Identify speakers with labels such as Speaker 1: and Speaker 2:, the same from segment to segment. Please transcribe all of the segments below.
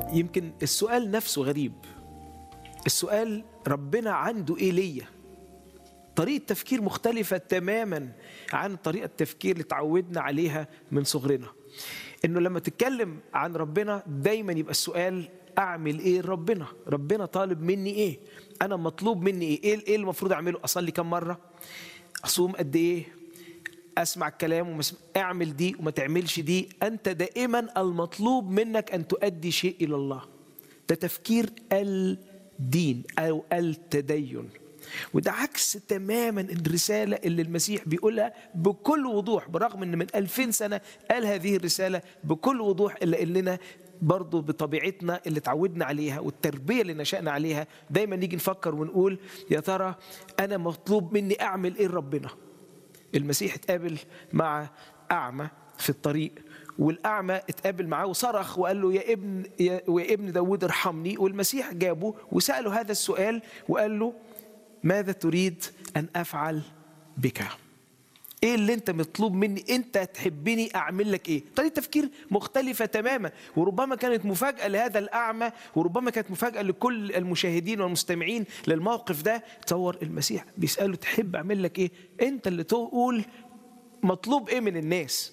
Speaker 1: يمكن السؤال نفسه غريب السؤال ربنا عنده ايه ليا طريقة تفكير مختلفة تماما عن طريقة التفكير اللي تعودنا عليها من صغرنا انه لما تتكلم عن ربنا دايما يبقى السؤال اعمل ايه لربنا ربنا طالب مني ايه انا مطلوب مني ايه ايه ايه المفروض اعمله اصلي كم مره اصوم قد ايه اسمع الكلام وما اسمع- اعمل دي وما تعملش دي انت دائما المطلوب منك ان تؤدي شيء الى الله ده تفكير الدين او التدين وده عكس تماما الرسالة اللي المسيح بيقولها بكل وضوح برغم ان من ألفين سنة قال هذه الرسالة بكل وضوح إلا إننا برضو بطبيعتنا اللي تعودنا عليها والتربية اللي نشأنا عليها دايما نيجي نفكر ونقول يا ترى أنا مطلوب مني أعمل إيه لربنا المسيح اتقابل مع أعمى في الطريق والأعمى اتقابل معاه وصرخ وقال له يا ابن يا, يا ابن داود ارحمني والمسيح جابه وسأله هذا السؤال وقال له ماذا تريد أن أفعل بك ايه اللي انت مطلوب مني انت تحبني اعمل لك ايه طريقه تفكير مختلفه تماما وربما كانت مفاجاه لهذا الاعمى وربما كانت مفاجاه لكل المشاهدين والمستمعين للموقف ده تصور المسيح بيساله تحب اعمل لك ايه انت اللي تقول مطلوب ايه من الناس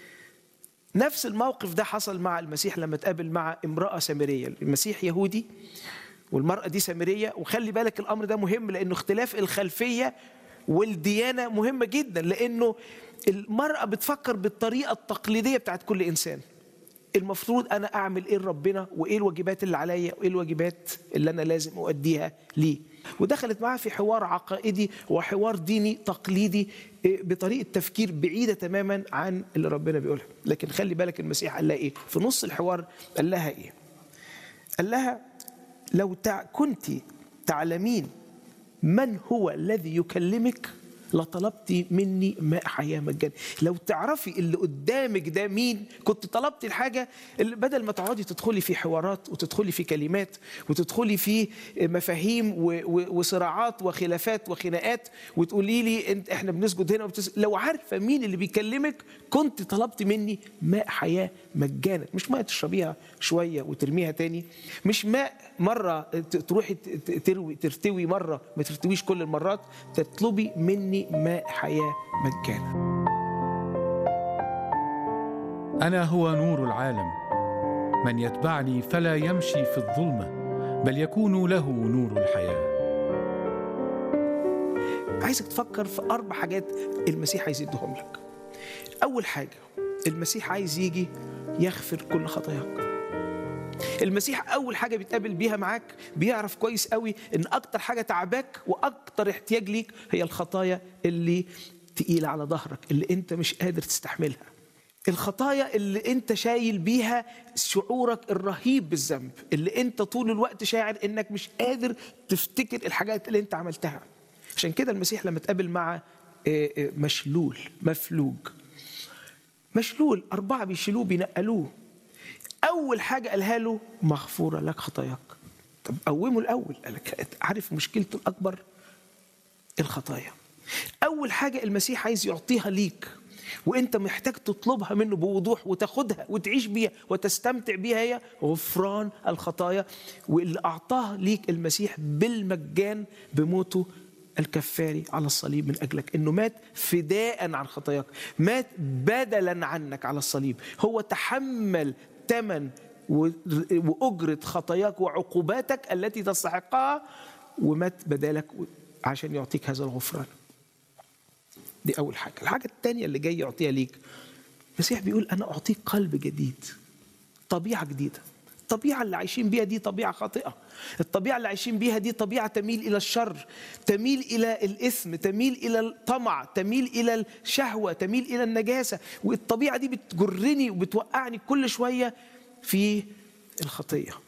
Speaker 1: نفس الموقف ده حصل مع المسيح لما اتقابل مع امراه سامريه المسيح يهودي والمرأة دي سامرية وخلي بالك الأمر ده مهم لأنه اختلاف الخلفية والديانة مهمة جدا لأنه المرأة بتفكر بالطريقة التقليدية بتاعت كل إنسان المفروض أنا أعمل إيه لربنا وإيه الواجبات اللي عليا وإيه الواجبات اللي أنا لازم أؤديها ليه ودخلت معاه في حوار عقائدي وحوار ديني تقليدي إيه، بطريقة تفكير بعيدة تماما عن اللي ربنا بيقولها لكن خلي بالك المسيح قال لها إيه في نص الحوار قال لها إيه قال لها لو تع... كنت تعلمين من هو الذي يكلمك لطلبت مني ماء حياة مجانا لو تعرفي اللي قدامك ده مين كنت طلبت الحاجة اللي بدل ما تقعدي تدخلي في حوارات وتدخلي في كلمات وتدخلي في مفاهيم و... و... وصراعات وخلافات وخناقات وتقولي لي انت احنا بنسجد هنا وبتس... لو عارفة مين اللي بيكلمك كنت طلبت مني ماء حياة مجانا مش ماء تشربيها شوية وترميها تاني مش ماء مرة ت- تروحي ت- ت- تروي ترتوي مرة ما ترتويش كل المرات تطلبي مني ماء حياة مجانا
Speaker 2: انا هو نور العالم من يتبعني فلا يمشي في الظلمه بل يكون له نور الحياه
Speaker 1: عايزك تفكر في أربع حاجات المسيح عايز يديهم لك أول حاجة المسيح عايز يجي يغفر كل خطاياك المسيح أول حاجة بيتقابل بيها معاك بيعرف كويس قوي إن أكتر حاجة تعباك وأكتر احتياج ليك هي الخطايا اللي تقيلة على ظهرك اللي أنت مش قادر تستحملها الخطايا اللي انت شايل بيها شعورك الرهيب بالذنب اللي انت طول الوقت شاعر انك مش قادر تفتكر الحاجات اللي انت عملتها عشان كده المسيح لما اتقابل مع آه، آه، مشلول مفلوج مشلول أربعة بيشيلوه بينقلوه أول حاجة قالها له مغفورة لك خطاياك طب قومه الأول قال لك عارف مشكلته الأكبر الخطايا أول حاجة المسيح عايز يعطيها ليك وانت محتاج تطلبها منه بوضوح وتاخدها وتعيش بيها وتستمتع بيها هي غفران الخطايا واللي اعطاها ليك المسيح بالمجان بموته الكفاري على الصليب من اجلك انه مات فداء عن خطاياك مات بدلا عنك على الصليب هو تحمل ثمن و- واجره خطاياك وعقوباتك التي تستحقها ومات بدالك عشان يعطيك هذا الغفران دي أول حاجة الحاجة الثانية اللي جاي يعطيها ليك المسيح بيقول أنا أعطيك قلب جديد طبيعة جديدة الطبيعة اللي عايشين بيها دي طبيعة خاطئة الطبيعة اللي عايشين بيها دي طبيعة تميل إلى الشر تميل إلى الإثم تميل إلى الطمع تميل إلى الشهوة تميل إلى النجاسة والطبيعة دي بتجرني وبتوقعني كل شوية في الخطية